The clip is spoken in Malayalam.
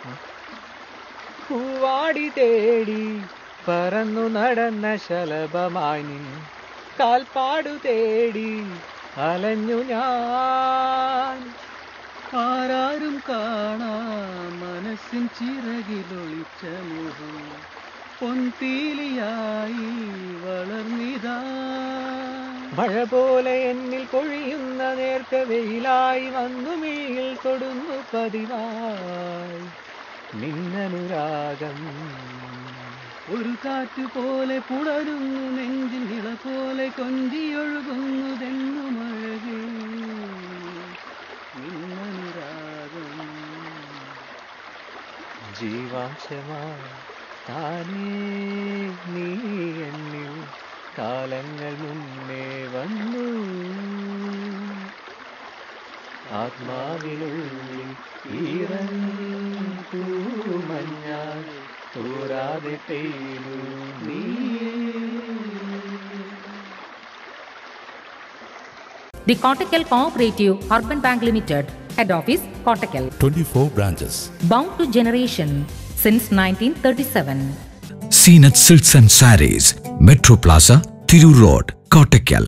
പൂവാടി തേടി പറന്നു നടന്ന ശലഭമായി നിൻ കാൽപ്പാടു തേടി അലഞ്ഞു ഞാൻ ആരാരും കാണാ മനസ്സിൻ ചിറകിലൊളിച്ച മുഖം പൊൻപീലിയായി വളർന്നിതാ മഴ പോലെ എന്നിൽ പൊഴിയുന്ന നേർത്ത വെയിലായി വന്നു മിഴിയിൽ തൊടുന്നു പതിവായി നിന്നനുരാഗം ഒരു കാറ്റ് പോലെ പുണരുന്നു നെഞ്ചിൻ ഇള പോലെ കൊഞ്ചിയൊഴുകുന്നു തെന്നുമഴകേ നിന്നനുരാഗം ജീവാംശമായി താനേ നീ എന്നിൽ കാലങ്ങൾ മുന്നേ വന്നു ആത്മാവിനുള്ളിൽ ഈറൻ പൂമഞ്ഞാൽ തോരാതെ പെയ്തു നീ The Kottakkal Cooperative Urban Bank Limited, Head Office, Kottakkal. 24 branches. Bound to generation since 1937. Seenath silks and sarees metro plaza Tirur road Kottakkal